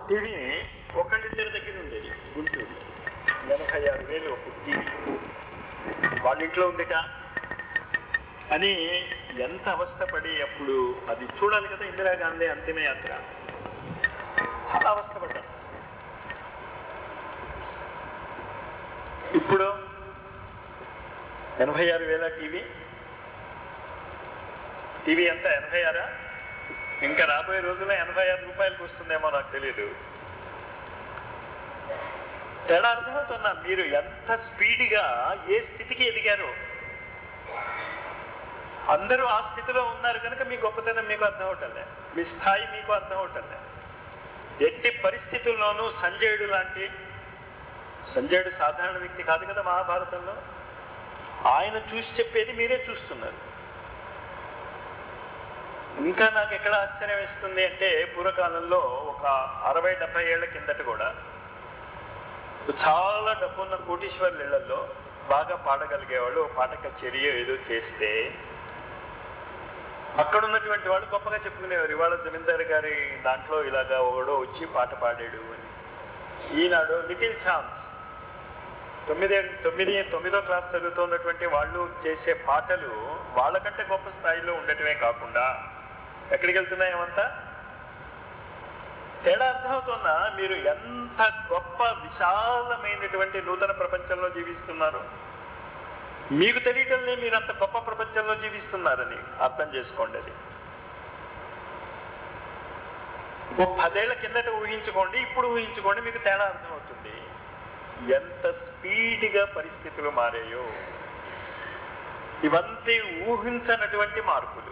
TV ఒకళ్ళిద్దరి దగ్గర ఉండేది గుంటూరు ఎనభై ఆరు వేలు ఒక టీవీ వాళ్ళ ఇంట్లో ఉందిట అని ఎంత అవస్థపడి అప్పుడు అది చూడాలి కదా ఇందిరాగాంధీ అంతిమ యాత్ర చాలా అవస్థపడ్డాం ఇప్పుడు ఎనభై ఆరు వేల టీవీ టీవీ ఎంత ఎనభై ఆరా ఇంకా రాబోయే రోజుల్లో ఎనభై ఆరు రూపాయలకు వస్తుందేమో నాకు తెలియదు తేడా అర్థమవుతున్నా మీరు ఎంత స్పీడ్గా ఏ స్థితికి ఎదిగారో అందరూ ఆ స్థితిలో ఉన్నారు కనుక మీ గొప్పతనం మీకు అర్థం అవటంలే మీ స్థాయి మీకు అర్థం అవటంలే ఎట్టి పరిస్థితుల్లోనూ సంజయుడు లాంటి సంజయుడు సాధారణ వ్యక్తి కాదు కదా మహాభారతంలో ఆయన చూసి చెప్పేది మీరే చూస్తున్నారు ఇంకా నాకు ఎక్కడ ఆశ్చర్యం వేస్తుంది అంటే పూర్వకాలంలో ఒక అరవై డెబ్బై ఏళ్ల కిందట కూడా చాలా డబ్బున్న కోటీశ్వర్ల ఇళ్లలో బాగా పాడగలిగేవాళ్ళు ఓ పాట కచేరీ ఏదో చేస్తే అక్కడ ఉన్నటువంటి వాళ్ళు గొప్పగా చెప్పుకునేవారు ఇవాళ జమీందారు గారి దాంట్లో ఇలాగా ఒకడో వచ్చి పాట పాడాడు అని ఈనాడు లిటిల్ ఛాన్స్ తొమ్మిది తొమ్మిది తొమ్మిదో క్లాస్ చదువుతున్నటువంటి వాళ్ళు చేసే పాటలు వాళ్ళకంటే గొప్ప స్థాయిలో ఉండటమే కాకుండా ఎక్కడికి వెళ్తున్నాయేమంతా తేడా అర్థమవుతున్నా మీరు ఎంత గొప్ప విశాలమైనటువంటి నూతన ప్రపంచంలో జీవిస్తున్నారు మీకు తెలియటంలే మీరు అంత గొప్ప ప్రపంచంలో జీవిస్తున్నారని అర్థం చేసుకోండి అది ఓ పదేళ్ల కిందట ఊహించుకోండి ఇప్పుడు ఊహించుకోండి మీకు తేడా అర్థమవుతుంది ఎంత స్పీడ్గా పరిస్థితులు మారాయో ఇవంతే ఊహించనటువంటి మార్పులు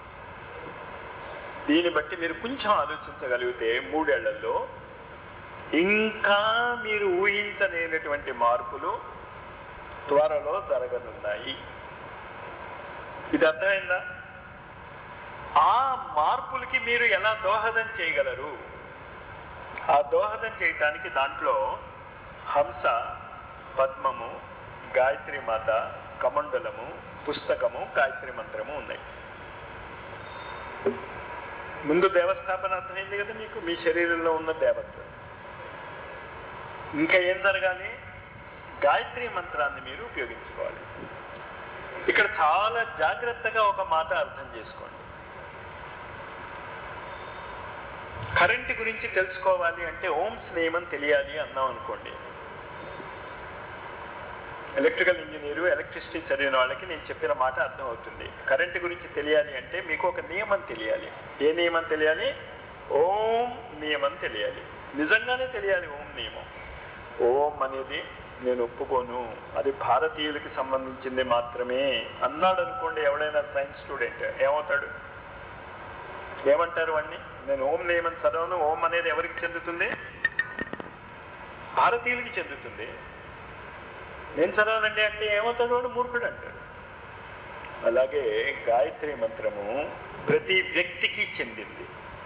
దీన్ని బట్టి మీరు కొంచెం ఆలోచించగలిగితే మూడేళ్లలో ఇంకా మీరు ఊహించలేనటువంటి మార్పులు త్వరలో జరగనున్నాయి ఇది అర్థమైందా ఆ మార్పులకి మీరు ఎలా దోహదం చేయగలరు ఆ దోహదం చేయటానికి దాంట్లో హంస పద్మము గాయత్రి మాత కమండలము పుస్తకము గాయత్రి మంత్రము ఉన్నాయి ముందు దేవస్థాపన అర్థమైంది కదా మీకు మీ శరీరంలో ఉన్న దేవత ఇంకా ఏం జరగాలి గాయత్రి మంత్రాన్ని మీరు ఉపయోగించుకోవాలి ఇక్కడ చాలా జాగ్రత్తగా ఒక మాట అర్థం చేసుకోండి కరెంటు గురించి తెలుసుకోవాలి అంటే ఓమ్స్ నియమం తెలియాలి అన్నాం అనుకోండి ఎలక్ట్రికల్ ఇంజనీరు ఎలక్ట్రిసిటీ చదివిన వాళ్ళకి నేను చెప్పిన మాట అర్థం అవుతుంది కరెంటు గురించి తెలియాలి అంటే మీకు ఒక నియమం తెలియాలి ఏ నియమం తెలియాలి ఓం నియమం తెలియాలి నిజంగానే తెలియాలి ఓం నియమం ఓం అనేది నేను ఒప్పుకోను అది భారతీయులకి సంబంధించింది మాత్రమే అన్నాడు అనుకోండి ఎవడైనా సైన్స్ స్టూడెంట్ ఏమవుతాడు ఏమంటారు వాడిని నేను ఓం నియమం చదవను ఓం అనేది ఎవరికి చెందుతుంది భారతీయులకి చెందుతుంది నేను చదవనండి అంటే ఏమవుతాడు వాడు మూర్ఖుడు అంటాడు అలాగే గాయత్రి మంత్రము ప్రతి వ్యక్తికి చెందింది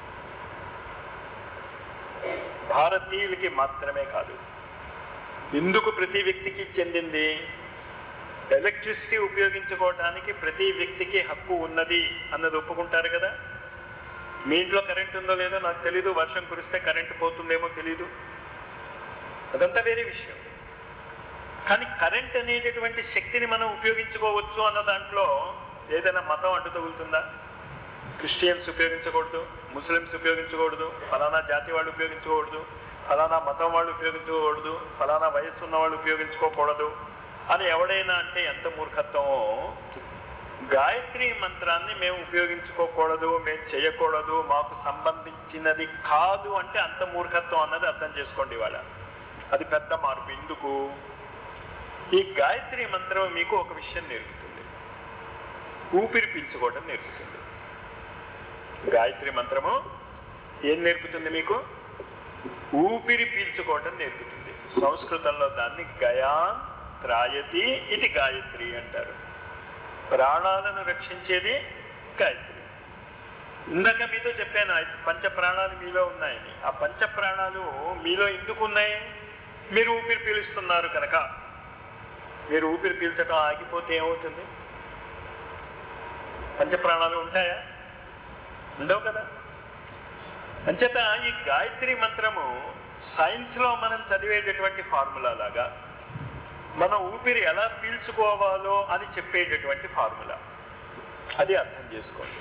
భారతీయులకి మాత్రమే కాదు ఎందుకు ప్రతి వ్యక్తికి చెందింది ఎలక్ట్రిసిటీ ఉపయోగించుకోవడానికి ప్రతి వ్యక్తికి హక్కు ఉన్నది అన్నది ఒప్పుకుంటారు కదా మీ ఇంట్లో కరెంట్ ఉందో లేదో నాకు తెలీదు వర్షం కురిస్తే కరెంటు పోతుందేమో తెలీదు అదంతా వేరే విషయం కానీ కరెంట్ అనేటటువంటి శక్తిని మనం ఉపయోగించుకోవచ్చు అన్న దాంట్లో ఏదైనా మతం అడ్డు తగులుతుందా క్రిస్టియన్స్ ఉపయోగించకూడదు ముస్లిమ్స్ ఉపయోగించకూడదు ఫలానా జాతి వాళ్ళు ఉపయోగించకూడదు ఫలానా మతం వాళ్ళు ఉపయోగించకూడదు ఫలానా వయస్సు ఉన్న వాళ్ళు ఉపయోగించుకోకూడదు అని ఎవడైనా అంటే ఎంత మూర్ఖత్వమో గాయత్రి మంత్రాన్ని మేము ఉపయోగించుకోకూడదు మేము చేయకూడదు మాకు సంబంధించినది కాదు అంటే అంత మూర్ఖత్వం అన్నది అర్థం చేసుకోండి వాళ్ళ అది పెద్ద మార్పు ఎందుకు ఈ గాయత్రి మంత్రం మీకు ఒక విషయం నేర్పుతుంది ఊపిరి పీల్చుకోవడం నేర్పుతుంది గాయత్రి మంత్రము ఏం నేర్పుతుంది మీకు ఊపిరి పీల్చుకోవడం నేర్పుతుంది సంస్కృతంలో దాన్ని గయా త్రాయతి ఇది గాయత్రి అంటారు ప్రాణాలను రక్షించేది గాయత్రి ఇందాక మీతో చెప్పాను ఐ- పంచ ప్రాణాలు మీలో ఉన్నాయని ఆ పంచ ప్రాణాలు మీలో ఎందుకు ఉన్నాయి మీరు ఊపిరి పీలుస్తున్నారు కనుక మీరు ఊపిరి పీల్చడం ఆగిపోతే ఏమవుతుంది పంచ ప్రాణాలు ఉంటాయా ఉండవు కదా అంచేత ఈ గాయత్రి మంత్రము సైన్స్ లో మనం చదివేటటువంటి ఫార్ములా లాగా మన ఊపిరి ఎలా పీల్చుకోవాలో అని చెప్పేటటువంటి ఫార్ములా అది అర్థం చేసుకోండి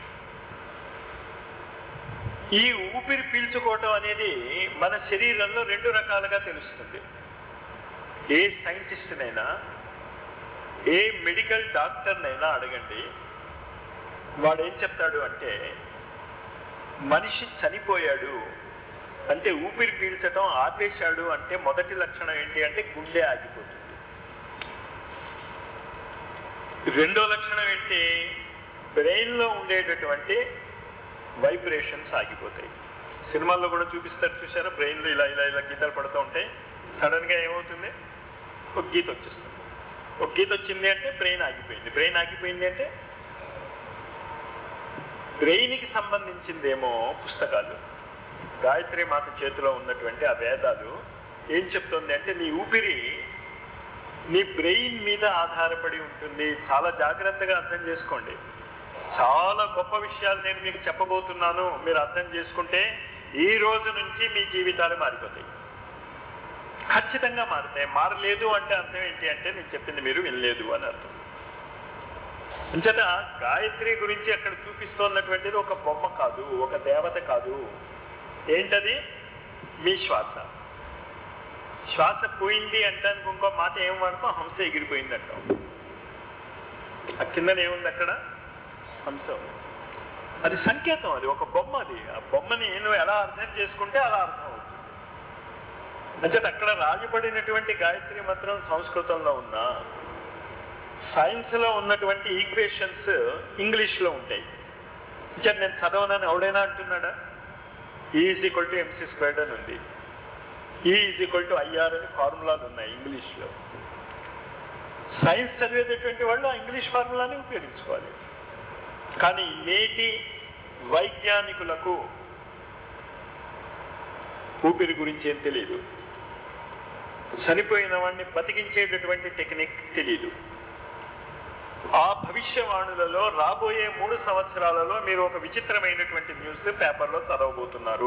ఈ ఊపిరి పీల్చుకోవటం అనేది మన శరీరంలో రెండు రకాలుగా తెలుస్తుంది ఏ సైంటిస్ట్నైనా ఏ మెడికల్ డాక్టర్నైనా అడగండి వాడు ఏం చెప్తాడు అంటే మనిషి చనిపోయాడు అంటే ఊపిరి పీల్చడం ఆపేశాడు అంటే మొదటి లక్షణం ఏంటి అంటే గుండె ఆగిపోతుంది రెండో లక్షణం ఏంటి బ్రెయిన్ లో ఉండేటటువంటి వైబ్రేషన్స్ ఆగిపోతాయి సినిమాల్లో కూడా చూపిస్తారు చూసారా బ్రెయిన్ లో ఇలా ఇలా ఇలా గీతలు పడుతూ ఉంటాయి సడన్ గా ఏమవుతుంది ఒక గీత వచ్చేస్తుంది ఒక గీత వచ్చింది అంటే బ్రెయిన్ ఆగిపోయింది బ్రెయిన్ ఆగిపోయింది అంటే బ్రెయిన్కి సంబంధించిందేమో పుస్తకాలు గాయత్రి మాత చేతిలో ఉన్నటువంటి ఆ వేదాలు ఏం చెప్తుంది అంటే నీ ఊపిరి నీ బ్రెయిన్ మీద ఆధారపడి ఉంటుంది చాలా జాగ్రత్తగా అర్థం చేసుకోండి చాలా గొప్ప విషయాలు నేను మీకు చెప్పబోతున్నాను మీరు అర్థం చేసుకుంటే ఈ రోజు నుంచి మీ జీవితాలు మారిపోతాయి ఖచ్చితంగా మారుతాయి మారలేదు అంటే అర్థం ఏంటి అంటే నేను చెప్పింది మీరు వినలేదు అని అర్థం అంచేత గాయత్రి గురించి అక్కడ చూపిస్తున్నటువంటిది ఒక బొమ్మ కాదు ఒక దేవత కాదు ఏంటది మీ శ్వాస శ్వాస పోయింది అంటానికి ఇంకో మాట ఏం వాడతాం హంస ఎగిరిపోయింది అంటాం ఆ కిందన ఏముంది అక్కడ హంస ఉంది. అది సంకేతం అది ఒక బొమ్మ అది ఆ బొమ్మని నువ్వు ఎలా అర్థం చేసుకుంటే అలా అర్థం అవుతుంది అంచేత అక్కడ రాజబడినటువంటి గాయత్రి మంత్రం సంస్కృతంలో ఉన్నా సైన్స్ లో ఉన్నటువంటి ఈక్వేషన్స్ ఇంగ్లీష్ లో ఉంటాయి ఇంకా నేను చదవనని ఎవడైనా అంటున్నాడా is equal to MC squared అని ఉంది ఈజ్ ఈక్వల్ టు ఐఆర్ అని ఫార్ములాలు ఉన్నాయి ఇంగ్లీష్ లో సైన్స్ చదివేటటువంటి వాళ్ళు ఆ ఇంగ్లీష్ ఫార్ములాని ఉపయోగించుకోవాలి కానీ నేటి వైజ్ఞానికులకు ఊపిరి గురించి ఏం తెలియదు చనిపోయిన వాడిని బతికించేటటువంటి టెక్నిక్ తెలియదు ఆ భవిష్యవాణులలో రాబోయే మూడు సంవత్సరాలలో మీరు ఒక విచిత్రమైనటువంటి న్యూస్ పేపర్లో చదవబోతున్నారు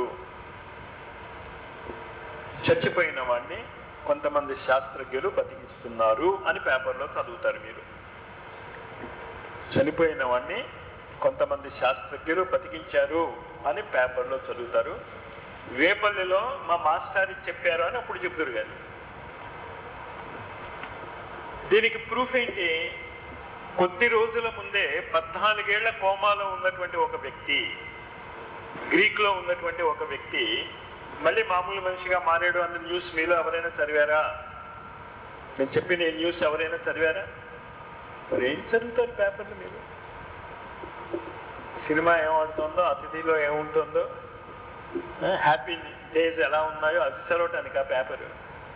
చచ్చిపోయిన వాడిని కొంతమంది శాస్త్రజ్ఞులు బతికిస్తున్నారు అని పేపర్లో చదువుతారు మీరు చనిపోయిన వాడిని కొంతమంది శాస్త్రజ్ఞులు బతికించారు అని పేపర్లో చదువుతారు రేపల్లిలో మా మాస్టర్ చెప్పారు అని అప్పుడు చెప్తారు కానీ దీనికి ప్రూఫ్ ఏంటి కొద్ది రోజుల ముందే పద్నాలుగేళ్ల కోమాలో ఉన్నటువంటి ఒక వ్యక్తి గ్రీక్ లో ఉన్నటువంటి ఒక వ్యక్తి మళ్ళీ మామూలు మనిషిగా మారాడు అన్న న్యూస్ మీలో ఎవరైనా చదివారా నేను చెప్పిన ఈ న్యూస్ ఎవరైనా చదివారా మరి ఏం చదువుతారు పేపర్లు మీరు సినిమా ఏమవుతుందో అతిథిలో ఏముంటుందో హ్యాపీ డేస్ ఎలా ఉన్నాయో అది చదవటానికి ఆ పేపర్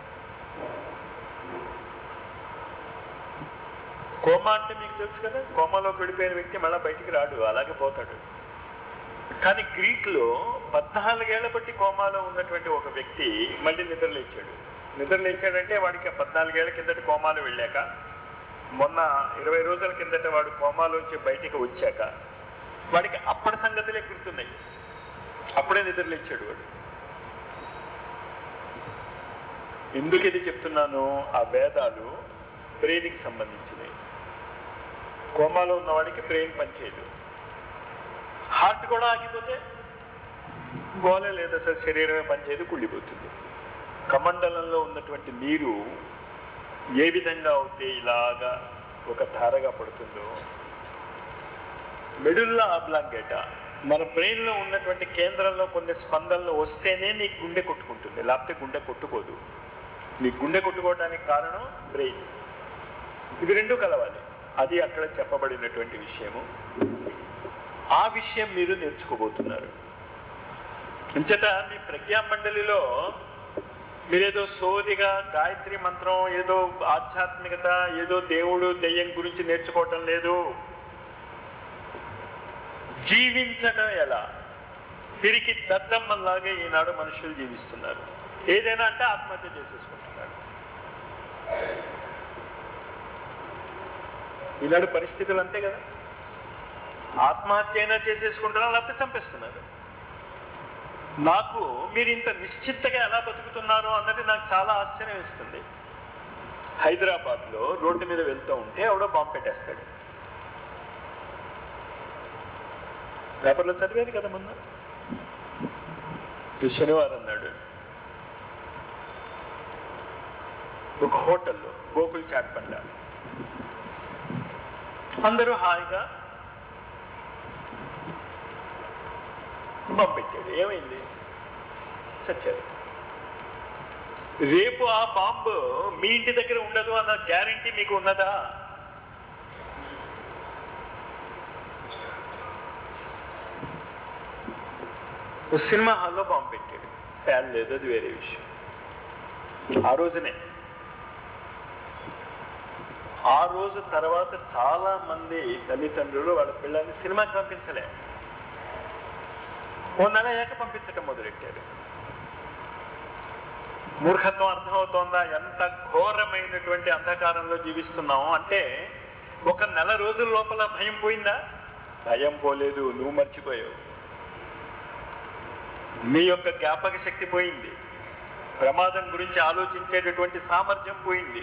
కోమా అంటే మీకు తెలుసు కదా కోమాలోకి వెళ్ళిపోయిన వ్యక్తి మళ్ళీ బయటికి రాడు అలాగే పోతాడు కానీ గ్రీక్ లో పద్నాలుగేళ్ల బట్టి కోమాలో ఉన్నటువంటి ఒక వ్యక్తి మళ్ళీ నిద్రలేచాడు నిద్రలేచాడంటే వాడికి ఆ పద్నాలుగేళ్ల కిందటి కోమాలో వెళ్ళాక మొన్న ఇరవై రోజుల కిందట వాడు కోమాలోంచి బయటికి వచ్చాక వాడికి అప్పటి సంగతులే గుర్తున్నాయి అప్పుడే నిద్రలేచాడు వాడు ఎందుకు ఇది చెప్తున్నాను ఆ వేదాలు బ్రెయిన్కి సంబంధించినవి కోమాలో ఉన్న వాడికి బ్రెయిన్ పనిచేయదు హార్ట్ కూడా ఆగిపోతే గోలే లేదు అసలు శరీరమే పనిచేయదు కుళ్ళిపోతుంది కమండలంలో ఉన్నటువంటి నీరు ఏ విధంగా అయితే ఇలాగా ఒక ధారగా పడుతుందో మెడుల్లా ఆబ్లాంగేట మన బ్రెయిన్ లో ఉన్నటువంటి కేంద్రంలో కొన్ని స్పందనలు వస్తేనే నీ గుండె కొట్టుకుంటుంది లేకపోతే గుండె కొట్టుకోదు నీ గుండె కొట్టుకోవడానికి కారణం బ్రెయిన్ ఇవి రెండు కలవాలి అది అక్కడ చెప్పబడినటువంటి విషయము ఆ విషయం మీరు నేర్చుకోబోతున్నారు అంచేత మీ ప్రజ్ఞా మండలిలో మీరేదో సోదిగా గాయత్రి మంత్రం ఏదో ఆధ్యాత్మికత ఏదో దేవుడు దెయ్యం గురించి నేర్చుకోవటం లేదు జీవించడం ఎలా తిరిగి దద్దమ్మలాగా ఈనాడు మనుషులు జీవిస్తున్నారు ఏదైనా అంటే ఆత్మహత్య చేసేసుకుంటున్నారు ఈనాడు పరిస్థితులు అంతే కదా ఆత్మహత్య అయినా చేసేసుకుంటున్నారు లేకపోతే చంపేస్తున్నారు నాకు మీరు ఇంత నిశ్చిత్తగా ఎలా బతుకుతున్నారు అన్నది నాకు చాలా ఆశ్చర్యం ఇస్తుంది హైదరాబాద్లో రోడ్డు మీద వెళ్తూ ఉంటే ఎవడో బాంబు పెట్టేస్తాడు పేపర్లో చదివారు కదా మొన్న ఈ శనివారం నాడు ఒక హోటల్లో గోకుల్ చాట్ పండ అందరూ హాయిగా బాంబు పెట్టాడు ఏమైంది చచ్చారు రేపు ఆ బాంబు మీ ఇంటి దగ్గర ఉండదు అన్న గ్యారంటీ మీకు ఉన్నదా ఓ సినిమా హాల్లో బాంబు పెట్టాడు ఫ్యాన్ లేదు అది వేరే విషయం ఆ రోజునే ఆ రోజు తర్వాత చాలా మంది తల్లిదండ్రులు వాళ్ళ పిల్లల్ని సినిమాకి పంపించలే ఓ నెల అయ్యాక పంపించటం మొదలెట్టారు మూర్ఖత్వం అర్థమవుతోందా ఎంత ఘోరమైనటువంటి అంధకారంలో జీవిస్తున్నాము అంటే ఒక నెల రోజుల లోపల భయం పోయిందా భయం పోలేదు నువ్వు మర్చిపోయావు నీ యొక్క జ్ఞాపక శక్తి పోయింది ప్రమాదం గురించి ఆలోచించేటటువంటి సామర్థ్యం పోయింది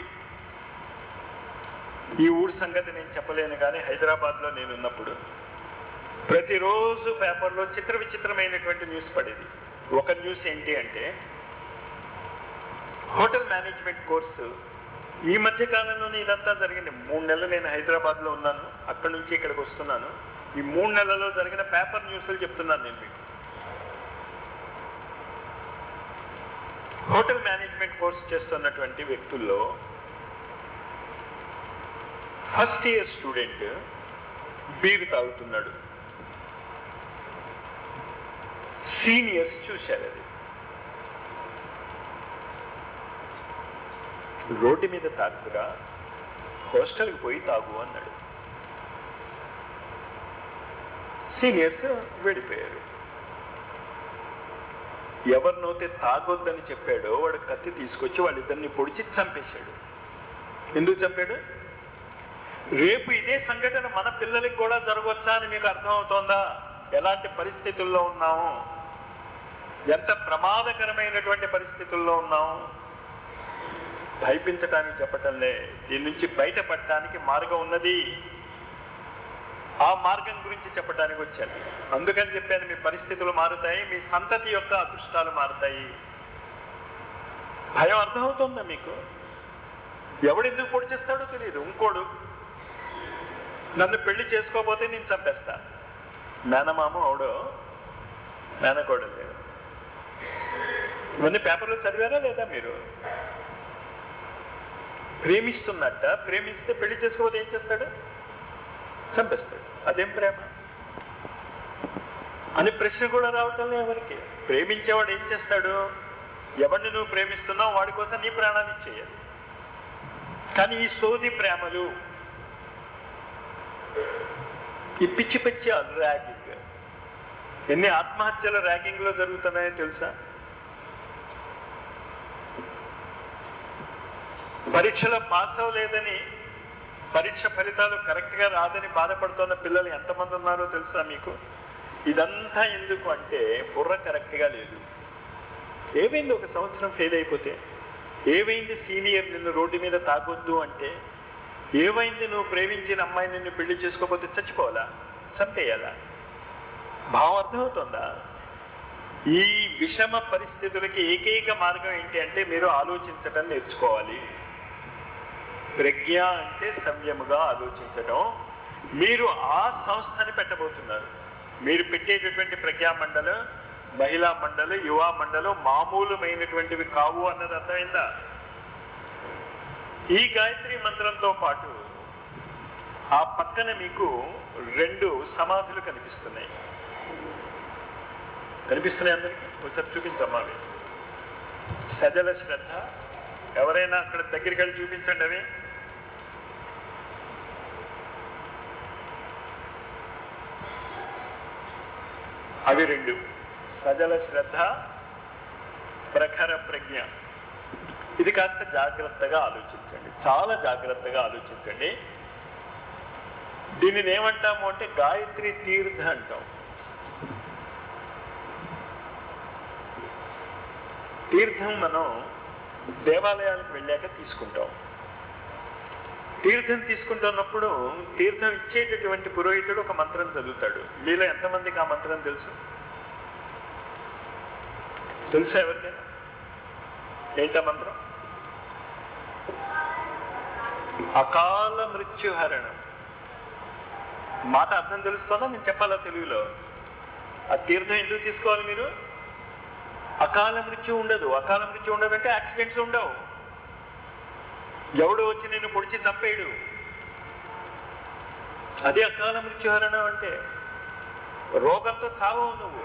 ఈ ఊరు సంగతి నేను చెప్పలేను కానీ హైదరాబాద్లో నేను ఉన్నప్పుడు ప్రతిరోజు పేపర్లో చిత్ర విచిత్రమైనటువంటి న్యూస్ పడేది ఒక న్యూస్ ఏంటి అంటే హోటల్ మేనేజ్మెంట్ కోర్సు ఈ మధ్య కాలంలోనే ఇదంతా జరిగింది మూడు నెలలు నేను హైదరాబాద్లో ఉన్నాను అక్కడి నుంచి ఇక్కడికి వస్తున్నాను ఈ మూడు నెలల్లో జరిగిన పేపర్ న్యూస్లు చెప్తున్నాను నేను మీకు హోటల్ మేనేజ్మెంట్ కోర్స్ చేస్తున్నటువంటి వ్యక్తుల్లో ఫస్ట్ ఇయర్ స్టూడెంట్ బీరు తాగుతున్నాడు సీనియర్స్ చూశారు అది రోడ్డు మీద తాగురా హాస్టల్కి పోయి తాగు అన్నాడు సీనియర్స్ వెళ్ళిపోయారు ఎవరినైతే తాగొద్దని చెప్పాడో వాడు కత్తి తీసుకొచ్చి వాళ్ళిద్దరిని పొడిచి చంపేశాడు ఎందుకు చంపాడు రేపు ఇదే సంఘటన మన పిల్లలకి కూడా జరగవచ్చా అని మీకు అర్థమవుతోందా ఎలాంటి పరిస్థితుల్లో ఉన్నాము ఎంత ప్రమాదకరమైనటువంటి పరిస్థితుల్లో ఉన్నాము భయపించటానికి చెప్పటంలే దీని నుంచి బయటపడటానికి మార్గం ఉన్నది ఆ మార్గం గురించి చెప్పడానికి వచ్చాను అందుకని చెప్పాను మీ పరిస్థితులు మారుతాయి మీ సంతతి యొక్క అదృష్టాలు మారుతాయి భయం అర్థమవుతుందా మీకు ఎవడెందుకు పొడి చేస్తాడో తెలియదు ఇంకోడు నన్ను పెళ్లి చేసుకోకపోతే నేను చంపేస్తా మేనమామ అవడో మేనకోడలు లేదు ఇవన్నీ పేపర్లో చదివారా లేదా మీరు ప్రేమిస్తున్నట్ట ప్రేమిస్తే పెళ్లి చేసుకోకపోతే ఏం చేస్తాడు చంపేస్తాడు అదేం ప్రేమ అని ప్రశ్న కూడా రావటం లేదు ఎవరికి ప్రేమించేవాడు ఏం చేస్తాడు ఎవరిని నువ్వు ప్రేమిస్తున్నావు వాడి కోసం నీ ప్రాణాన్ని ఇచ్చేయాలి కానీ ఈ సోది ప్రేమలు ఈ పిచ్చి పిచ్చి ర్యాగింగ్ ఎన్ని ఆత్మహత్యలు ర్యాగింగ్ లో జరుగుతున్నాయో తెలుసా పరీక్షలో పాస్ అవ్వలేదని పరీక్ష ఫలితాలు కరెక్ట్ గా రాదని బాధపడుతున్న పిల్లలు ఎంతమంది ఉన్నారో తెలుసా మీకు ఇదంతా ఎందుకు అంటే బుర్ర కరెక్ట్ గా లేదు ఏమైంది ఒక సంవత్సరం ఫెయిల్ అయిపోతే ఏమైంది సీనియర్ నిన్ను రోడ్డు మీద తాగొద్దు అంటే ఏమైంది నువ్వు ప్రేమించిన అమ్మాయి నిన్ను పెళ్లి చేసుకోకపోతే చచ్చిపోవాలా చంపేయాలా భావం అర్థమవుతుందా ఈ విషమ పరిస్థితులకి ఏకైక మార్గం ఏంటి అంటే మీరు ఆలోచించటం నేర్చుకోవాలి ప్రజ్ఞ అంటే సవ్యముగా ఆలోచించటం మీరు ఆ సంస్థని పెట్టబోతున్నారు మీరు పెట్టేటటువంటి ప్రజ్ఞా మండలి మహిళా మండలి యువ మండలి మామూలుమైనటువంటివి కావు అన్నది అర్థమైందా ఈ గాయత్రి మంత్రంతో పాటు ఆ పక్కన మీకు రెండు సమాధులు కనిపిస్తున్నాయి కనిపిస్తున్నాయి అందరికి ఒకసారి చూపించమ్మా అవి సజల శ్రద్ధ ఎవరైనా అక్కడ దగ్గరికి వెళ్ళి చూపించండి అవి అవి రెండు సజల శ్రద్ధ ప్రఖర ప్రజ్ఞ ఇది కాస్త జాగ్రత్తగా ఆలోచించండి చాలా జాగ్రత్తగా ఆలోచించండి దీనిని ఏమంటాము అంటే గాయత్రి తీర్థ అంటాం తీర్థం మనం దేవాలయాలకు వెళ్ళాక తీసుకుంటాం తీర్థం తీసుకుంటున్నప్పుడు తీర్థం ఇచ్చేటటువంటి పురోహితుడు ఒక మంత్రం చదువుతాడు మీలో ఎంతమందికి ఆ మంత్రం తెలుసు తెలుసా ఎవరికైనా ఏంటా మంత్రం అకాల మృత్యుహరణం మాట అర్థం తెలుస్తుందా నేను చెప్పాలా తెలుగులో ఆ తీర్థం ఎందుకు తీసుకోవాలి మీరు అకాల మృత్యు ఉండదు అకాల మృత్యు ఉండదు అంటే యాక్సిడెంట్స్ ఉండవు ఎవడు వచ్చి నిన్ను పొడిచి చంపేయడు అది అకాల మృత్యుహరణం అంటే రోగంతో చావవు నువ్వు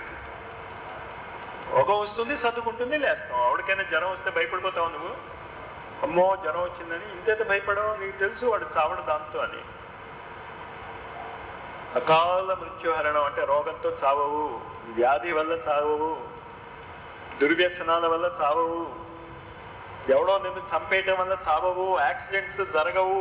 రోగం వస్తుంది సర్దుకుంటుంది లేస్తావు ఆవిడకైనా జ్వరం వస్తే భయపడిపోతావు నువ్వు అమ్మో జ్వరం వచ్చిందని ఇంతైతే భయపడవు నీకు తెలుసు వాడు చావడు దాంతో అని అకాల మృత్యుహరణం అంటే రోగంతో చావవు వ్యాధి వల్ల చావవు దుర్వ్యసనాల వల్ల చావవు ఎవడో నిన్ను చంపేయటం వల్ల చావవు యాక్సిడెంట్స్ జరగవు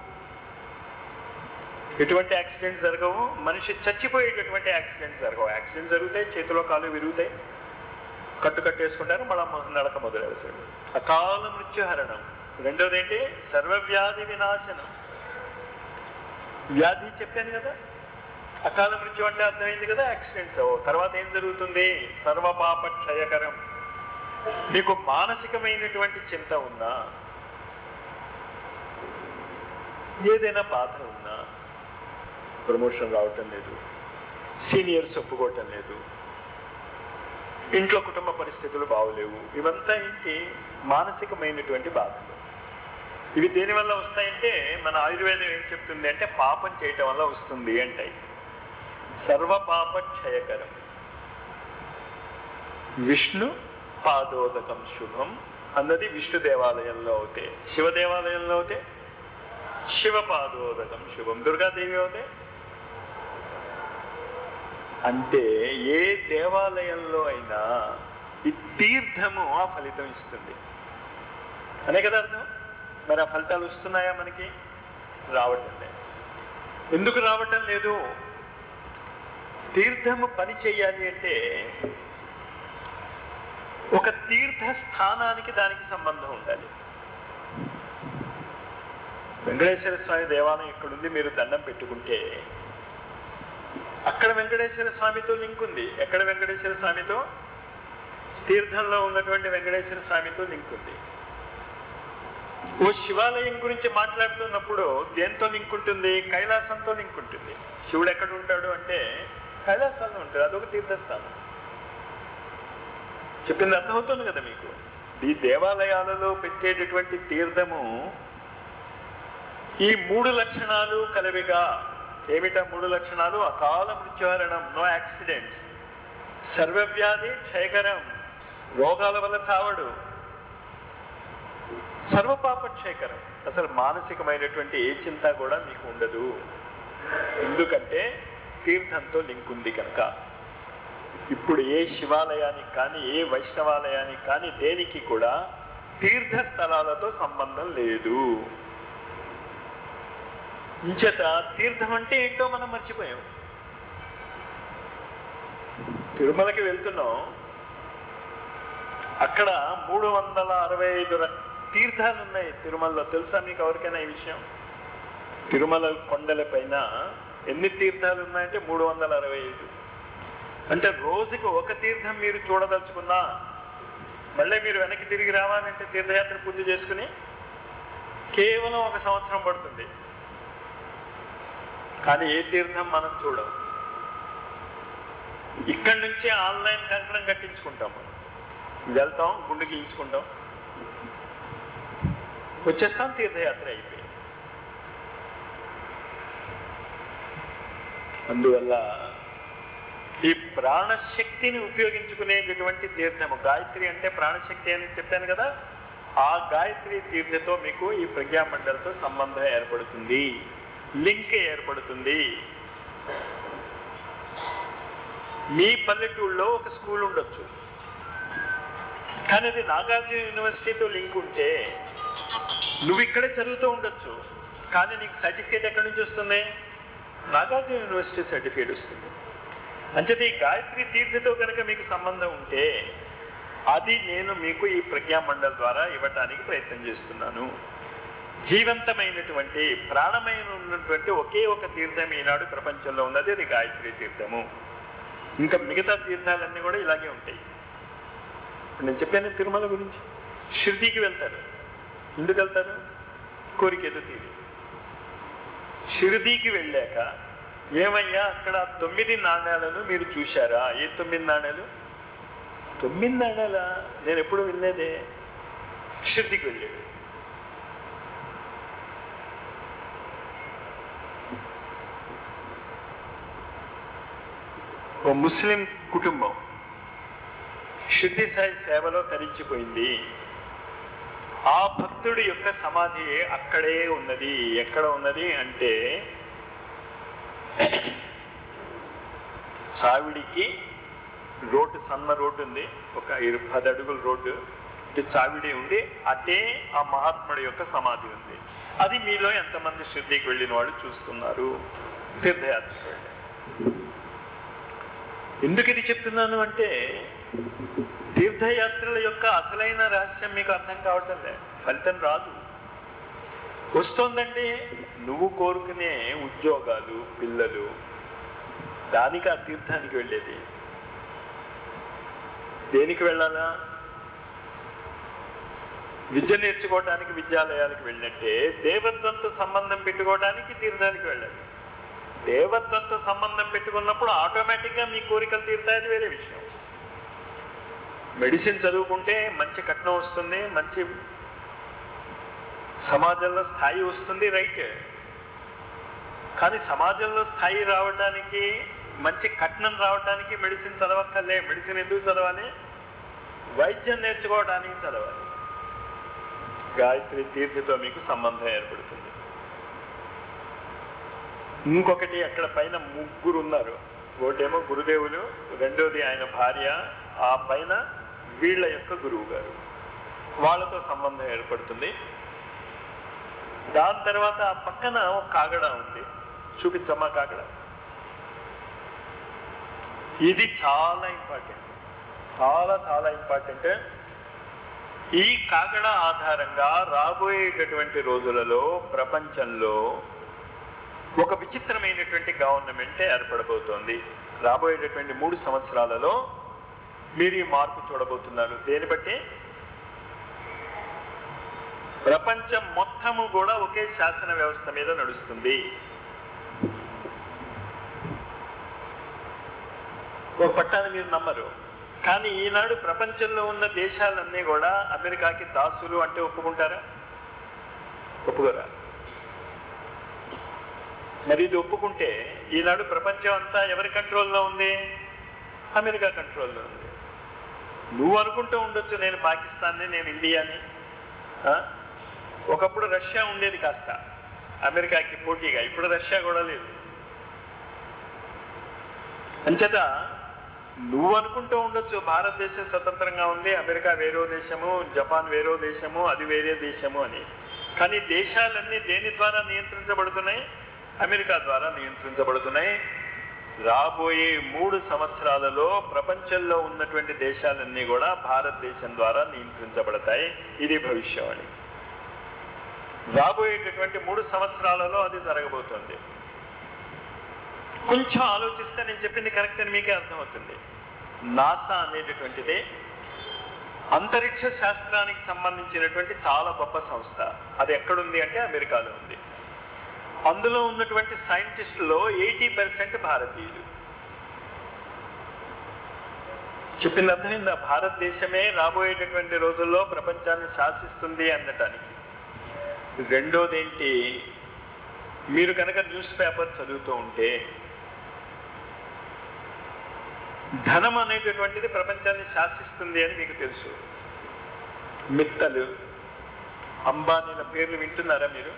ఎటువంటి యాక్సిడెంట్స్ జరగవు మనిషి చచ్చిపోయేటటువంటి యాక్సిడెంట్స్ జరగవు యాక్సిడెంట్స్ జరుగుతాయి చేతిలో కాలు విరుగుతాయి కట్టు కట్టేసుకుంటారు మళ్ళా నడక మొదలవుతాడు అకాల మృత్యుహరణం రెండోది ఏంటి సర్వవ్యాధి వినాశనం వ్యాధి చెప్పాను కదా అకాల మృత్యు అంటే అర్థమైంది కదా యాక్సిడెంట్స్ అవ్వవు తర్వాత ఏం జరుగుతుంది సర్వపాప క్షయకరం నీకు మానసికమైనటువంటి చింత ఉన్నా ఏదైనా బాధ ఉన్నా ప్రమోషన్ రావటం లేదు సీనియర్స్ ఒప్పుకోవటం లేదు ఇంట్లో కుటుంబ పరిస్థితులు బాగోలేవు ఇవంతా ఏంటి మానసికమైనటువంటి బాధలు ఇవి దేని వల్ల వస్తాయంటే మన ఆయుర్వేదం ఏం చెప్తుంది అంటే పాపం చేయటం వల్ల వస్తుంది అంటాయి సర్వ పాప క్షయకరం విష్ణు పాదోదకం శుభం అన్నది విష్ణు దేవాలయంలో అవుతే శివ దేవాలయంలో అవుతే శివ పాదోదకం శుభం దుర్గాదేవి అవుతే అంటే ఏ దేవాలయంలో అయినా ఈ తీర్థము ఆ ఫలితం ఇస్తుంది అనే కదా అర్థం మరి ఆ ఫలితాలు వస్తున్నాయా మనకి రావటం లేదు ఎందుకు రావటం లేదు తీర్థము పని చేయాలి అంటే ఒక తీర్థ స్థానానికి దానికి సంబంధం ఉండాలి వెంకటేశ్వర స్వామి దేవాలయం ఇక్కడుంది మీరు దండం పెట్టుకుంటే అక్కడ వెంకటేశ్వర స్వామితో లింక్ ఉంది ఎక్కడ వెంకటేశ్వర స్వామితో తీర్థంలో ఉన్నటువంటి వెంకటేశ్వర స్వామితో లింక్ ఉంది ఓ శివాలయం గురించి మాట్లాడుతున్నప్పుడు దేంతో లింక్ ఉంటుంది కైలాసంతో లింక్ ఉంటుంది శివుడు ఎక్కడ ఉంటాడు అంటే కైలాసంలో ఉంటాడు అదొక తీర్థస్థానం చెప్పింది అర్థమవుతుంది కదా మీకు ఈ దేవాలయాలలో పెట్టేటటువంటి తీర్థము ఈ మూడు లక్షణాలు కలవిగా ఏమిటా మూడు లక్షణాలు అకాల మృత్యుహరణం నో యాక్సిడెంట్స్ సర్వవ్యాధి క్షయకరం రోగాల వల్ల చావడు సర్వపాప క్షయకరం అసలు మానసికమైనటువంటి ఏ చింత కూడా మీకు ఉండదు ఎందుకంటే తీర్థంతో లింక్ ఉంది కనుక ఇప్పుడు ఏ శివాలయానికి కానీ ఏ వైష్ణవాలయానికి కానీ దేనికి కూడా తీర్థ స్థలాలతో సంబంధం లేదు ఇంచేత తీర్థం అంటే ఏంటో మనం మర్చిపోయాం తిరుమలకి వెళ్తున్నాం అక్కడ మూడు వందల అరవై ఐదు ర- తీర్థాలు ఉన్నాయి తిరుమలలో తెలుసా మీకు ఎవరికైనా ఈ విషయం తిరుమల కొండల పైన ఎన్ని తీర్థాలు ఉన్నాయంటే మూడు వందల అరవై ఐదు అంటే రోజుకి ఒక తీర్థం మీరు చూడదలుచుకున్నా మళ్ళీ మీరు వెనక్కి తిరిగి రావాలంటే తీర్థయాత్ర పూర్తి చేసుకుని కేవలం ఒక సంవత్సరం పడుతుంది కానీ ఏ తీర్థం మనం చూడం ఇక్కడి నుంచి ఆన్లైన్ కంకణం కట్టించుకుంటాం మనం వెళ్తాం గుండు గీయించుకుంటాం వచ్చేస్తాం తీర్థయాత్ర అయిపోయి అందువల్ల ఈ ప్రాణశక్తిని ఉపయోగించుకునేటటువంటి తీర్థము గాయత్రి అంటే ప్రాణశక్తి అని చెప్పాను కదా ఆ గాయత్రి తీర్థతో మీకు ఈ ప్రజ్ఞామండలతో సంబంధం ఏర్పడుతుంది లింక్ ఏర్పడుతుంది మీ పల్లెటూళ్ళలో ఒక స్కూల్ ఉండొచ్చు కానీ అది నాగార్జున యూనివర్సిటీతో లింక్ ఉంటే నువ్వు ఇక్కడే చదువుతూ ఉండొచ్చు కానీ నీకు సర్టిఫికేట్ ఎక్కడి నుంచి వస్తుంది నాగార్జున యూనివర్సిటీ సర్టిఫికేట్ వస్తుంది అంచేత ఈ గాయత్రి తీర్థతో కనుక మీకు సంబంధం ఉంటే అది నేను మీకు ఈ ప్రజ్ఞామండల్ ద్వారా ఇవ్వటానికి ప్రయత్నం చేస్తున్నాను జీవంతమైనటువంటి ప్రాణమైన ఉన్నటువంటి ఒకే ఒక తీర్థం ఈనాడు ప్రపంచంలో ఉన్నది అది గాయత్రి తీర్థము ఇంకా మిగతా తీర్థాలన్నీ కూడా ఇలాగే ఉంటాయి ఇప్పుడు నేను చెప్పాను తిరుమల గురించి షిర్డీకి వెళ్తారు ఎందుకు వెళ్తారు కోరిక ఏదో తీరి షిరిడీకి వెళ్ళాక ఏమయ్యా అక్కడ తొమ్మిది నాణ్యాలను మీరు చూశారా ఏ తొమ్మిది నాణ్యాలు తొమ్మిది నాణ్యాలా నేను ఎప్పుడు వినలేదే షిరిడీకి వెళ్ళాడు ఓ ముస్లిం కుటుంబం షిర్డి సాయి సేవలో తరించిపోయింది ఆ భక్తుడి యొక్క సమాధి అక్కడే ఉన్నది ఎక్కడ ఉన్నది అంటే చావిడికి రోడ్డు సన్న రోడ్డు ఉంది ఒక ఇరు- పది అడుగుల రోడ్డు ఇటు చావిడి ఉంది అటే ఆ మహాత్ముడి యొక్క సమాధి ఉంది అది మీలో ఎంతమంది శుద్ధికి వెళ్ళిన వాళ్ళు చూస్తున్నారు తీర్థయాత్రకు వెళ్ళారు ఎందుకు ఇది చెప్తున్నాను అంటే తీర్థయాత్రల యొక్క అసలైన రహస్యం మీకు అర్థం కావటం లే ఫలితం రాదు వస్తోందంటే నువ్వు కోరుకునే ఉద్యోగాలు పిల్లలు దానికి ఆ తీర్థానికి వెళ్ళేది దేనికి వెళ్ళాలా విద్య నేర్చుకోవడానికి విద్యాలయాలకు వెళ్ళినట్టే దేవత్వంతో సంబంధం పెట్టుకోవడానికి తీర్థానికి వెళ్ళాలి దేవత్వంతో సంబంధం పెట్టుకున్నప్పుడు ఆటోమేటిక్గా మీ కోరికలు తీరుతాయని వేరే విషయం మెడిసిన్ చదువుకుంటే మంచి కట్నం వస్తుంది మంచి సమాజంలో స్థాయి వస్తుంది రైట్ కానీ సమాజంలో స్థాయి రావడానికి మంచి కట్నం రావడానికి మెడిసిన్ చదవక్కర్లే మెడిసిన్ ఎందుకు చదవాలి వైద్యం నేర్చుకోవడానికి చదవాలి గాయత్రి తీర్థతో మీకు సంబంధం ఏర్పడుతుంది ఇంకొకటి అక్కడ పైన ముగ్గురు ఉన్నారు ఒకటేమో గురుదేవులు రెండోది ఆయన భార్య ఆ పైన వీళ్ళ యొక్క గురువు గారు వాళ్ళతో సంబంధం ఏర్పడుతుంది దాని తర్వాత ఆ పక్కన ఒక కాగడ ఉంది చూపించమ్మా కాగడ ఇది చాలా ఇంపార్టెంట్ చాలా చాలా ఇంపార్టెంట్ ఈ కాగడ ఆధారంగా రాబోయేటటువంటి రోజులలో ప్రపంచంలో ఒక విచిత్రమైనటువంటి గవర్నమెంట్ ఏర్పడబోతోంది రాబోయేటటువంటి మూడు సంవత్సరాలలో మీరు ఈ మార్పు చూడబోతున్నారు దేని బట్టి ప్రపంచం మొత్తము కూడా ఒకే శాసన వ్యవస్థ మీద నడుస్తుంది ఒక పట్టాన్ని మీరు నమ్మరు కానీ ఈనాడు ప్రపంచంలో ఉన్న దేశాలన్నీ కూడా అమెరికాకి దాసులు అంటే ఒప్పుకుంటారా ఒప్పుకోరా మరి ఇది ఒప్పుకుంటే ఈనాడు ప్రపంచం అంతా ఎవరి కంట్రోల్లో ఉంది అమెరికా కంట్రోల్లో ఉంది నువ్వు అనుకుంటూ ఉండొచ్చు నేను పాకిస్తాన్ని నేను ఇండియాని ఆ? ఒకప్పుడు రష్యా ఉండేది కాస్త అమెరికాకి పోటీగా ఇప్పుడు రష్యా కూడా లేదు అంచేత నువ్వు అనుకుంటూ ఉండొచ్చు భారతదేశం స్వతంత్రంగా ఉంది అమెరికా వేరో దేశము జపాన్ వేరో దేశము అది వేరే దేశము అని కానీ దేశాలన్నీ దేని ద్వారా నియంత్రించబడుతున్నాయి అమెరికా ద్వారా నియంత్రించబడుతున్నాయి రాబోయే మూడు సంవత్సరాలలో ప్రపంచంలో ఉన్నటువంటి దేశాలన్నీ కూడా భారతదేశం ద్వారా నియంత్రించబడతాయి ఇది భవిష్యవాణి రాబోయేటటువంటి మూడు సంవత్సరాలలో అది జరగబోతోంది కొంచెం ఆలోచిస్తే నేను చెప్పింది కరెక్ట్ అని మీకే అర్థమవుతుంది నాసా అనేటటువంటిది అంతరిక్ష శాస్త్రానికి సంబంధించినటువంటి చాలా గొప్ప సంస్థ అది ఎక్కడుంది అంటే అమెరికాలో ఉంది అందులో ఉన్నటువంటి సైంటిస్టులో ఎయిటీ పర్సెంట్ భారతీయులు చెప్పింది అర్థమైందా భారతదేశమే రాబోయేటటువంటి రోజుల్లో ప్రపంచాన్ని శాసిస్తుంది అనటానికి రెండోది ఏంటి మీరు కనుక న్యూస్ పేపర్ చదువుతూ ఉంటే ధనం అనేటటువంటిది ప్రపంచాన్ని శాసిస్తుంది అని మీకు తెలుసు మిత్తలు అంబానీల పేర్లు వింటున్నారా మీరు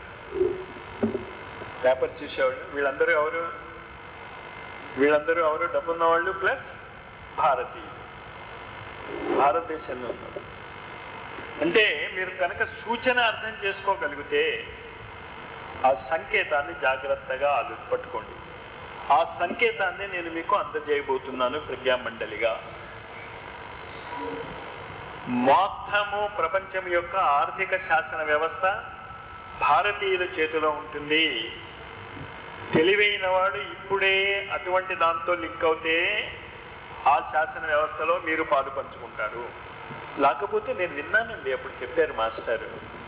పేపర్ చూసేవాళ్ళు వీళ్ళందరూ ఎవరు వీళ్ళందరూ ఎవరు డబ్బున్న వాళ్ళు ప్లస్ భారతీయులు భారతదేశంలో ఉన్నారు అంటే మీరు కనుక సూచన అర్థం చేసుకోగలిగితే ఆ సంకేతాన్ని జాగ్రత్తగా ఆలు పట్టుకోండి ఆ సంకేతాన్ని నేను మీకు అందజేయబోతున్నాను ప్రజ్ఞామండలిగా మొత్తము ప్రపంచం యొక్క ఆర్థిక శాసన వ్యవస్థ భారతీయుల చేతిలో ఉంటుంది తెలివైన వాడు ఇప్పుడే అటువంటి దాంతో లింక్ అవుతే ఆ శాసన వ్యవస్థలో మీరు పాలు పంచుకుంటారు లేకపోతే నేను విన్నానండి అప్పుడు చెప్పారు మాస్టర్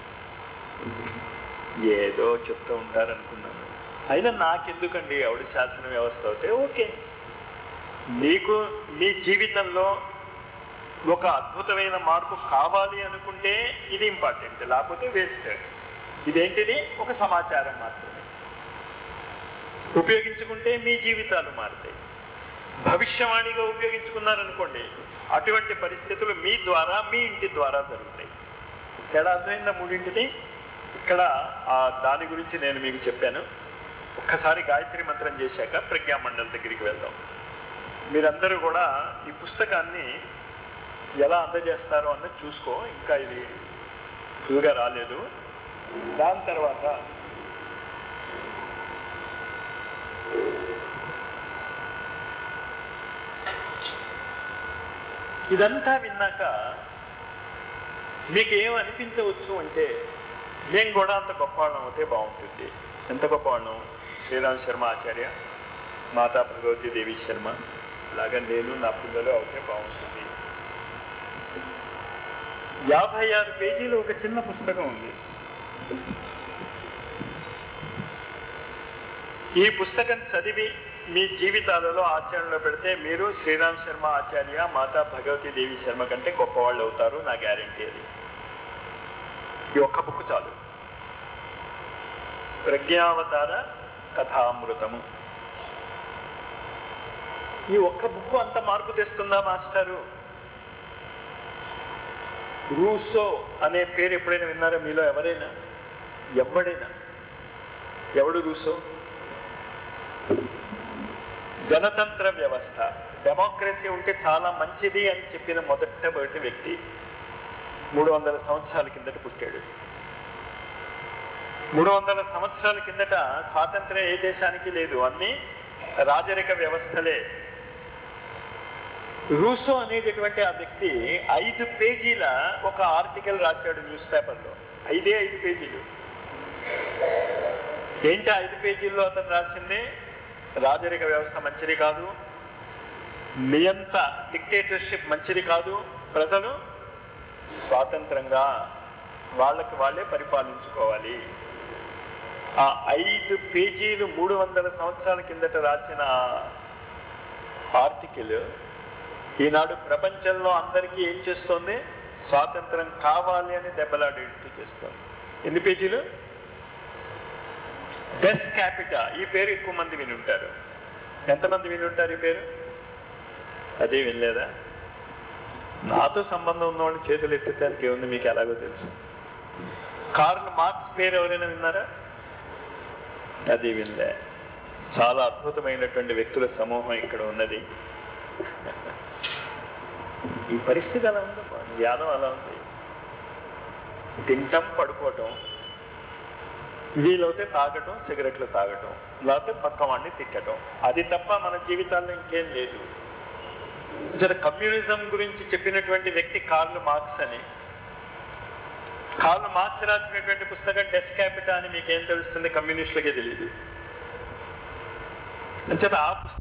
ఏదో చెప్తూ ఉంటారు అనుకున్నాను అయినా నాకెందుకండి ఆవిడ శాసన వ్యవస్థ అవుతే ఓకే మీకు మీ జీవితంలో ఒక అద్భుతమైన మార్పు కావాలి అనుకుంటే ఇది ఇంపార్టెంట్ లేకపోతే వేస్ట్ ఇదేంటిది ఒక సమాచారం మాత్రమే ఉపయోగించుకుంటే మీ జీవితాలు మారుతాయి భవిష్యవాణిగా ఉపయోగించుకున్నారనుకోండి అటువంటి పరిస్థితులు మీ ద్వారా మీ ఇంటి ద్వారా జరుగుతాయి తేడా అర్థమైందా మూడింటిది ఇక్కడ ఆ దాని గురించి నేను మీకు చెప్పాను ఒక్కసారి గాయత్రి మంత్రం చేశాక ప్రజ్ఞామండలి దగ్గరికి వెళ్దాం మీరందరూ కూడా ఈ పుస్తకాన్ని ఎలా అందజేస్తారో అన్నది చూసుకో ఇంకా ఇది ఫుల్గా రాలేదు దాని తర్వాత ఇదంతా విన్నాక మీకు ఏం అనిపించవచ్చు అంటే మేము కూడా అంత గొప్పవాళ్ళం అవుతే బాగుంటుంది ఎంత గొప్పవాళ్ళం శ్రీరామ్ శర్మ ఆచార్య మాతా భగవతి దేవి శర్మ లాగా నేను నా పిల్లలు అవుతే బాగుంటుంది యాభై ఆరు పేజీలు ఒక చిన్న పుస్తకం ఉంది ఈ పుస్తకం చదివి మీ జీవితాలలో ఆచరణలో పెడితే మీరు శ్రీరామ్ శర్మ ఆచార్య మాతా భగవతి దేవి శర్మ కంటే గొప్పవాళ్ళు అవుతారు నా గ్యారంటీ అది ఈ ఒక్క బుక్ చాలు ప్రజ్ఞావతార కథామృతము ఈ ఒక్క బుక్ అంత మార్పు తెస్తుందా మాస్టారు రూసో అనే పేరు ఎప్పుడైనా విన్నారా మీలో ఎవరైనా ఎవడైనా ఎవడు రూసో గణతంత్ర వ్యవస్థ డెమోక్రసీ ఉంటే చాలా మంచిది అని చెప్పిన మొదటి వ్యక్తి మూడు వందల సంవత్సరాల కిందట పుట్టాడు మూడు వందల సంవత్సరాల కిందట స్వాతంత్ర్యం ఏ దేశానికి లేదు అన్ని రాజరిక వ్యవస్థలే రూసో అనేటటువంటి ఆ వ్యక్తి ఐదు పేజీల ఒక ఆర్టికల్ రాశాడు న్యూస్ పేపర్లో ఐదే ఐదు పేజీలు ఏంటి ఆ ఐదు పేజీల్లో అతను రాసింది రాజరిక వ్యవస్థ మంచిది కాదు నియంత డిక్టేటర్షిప్ మంచిది కాదు ప్రజలు స్వాతంత్రంగా వాళ్ళకి వాళ్ళే పరిపాలించుకోవాలి ఆ ఐదు పేజీలు మూడు వందల సంవత్సరాల కిందట రాసిన ఆర్టికల్ ఈనాడు ప్రపంచంలో అందరికీ ఏం చేస్తోంది స్వాతంత్రం కావాలి అని దెబ్బలాడేట్టు చేస్తోంది ఎన్ని పేజీలు డెస్ క్యాపిటా ఈ పేరు ఎక్కువ మంది విని ఉంటారు ఎంతమంది విని ఉంటారు ఈ పేరు అదే వినలేదా నాతో సంబంధం ఉన్న వాళ్ళు చేతులు ఎత్తేదానికి ఏముంది మీకు ఎలాగో తెలుసు కార్ల్ మార్క్స్ పేరు ఎవరైనా విన్నారా అది వినలే చాలా అద్భుతమైనటువంటి వ్యక్తుల సమూహం ఇక్కడ ఉన్నది ఈ పరిస్థితి అలా ఉంది జ్ఞానం అలా ఉంది తింటం పడుకోవటం వీలైతే తాగటం సిగరెట్లు తాగటం లేకపోతే పక్క వాడిని తిట్టడం అది తప్ప మన జీవితాల్లో ఇంకేం లేదు జర కమ్యూనిజం గురించి చెప్పినటువంటి వ్యక్తి కార్ల్ మార్క్స్ అని కార్ల్ మార్క్స్ రాసినటువంటి పుస్తకం డెస్ క్యాపిటా అని మీకేం తెలుస్తుంది కమ్యూనిస్టులకే తెలియదు అంచేత ఆ పుస్తకం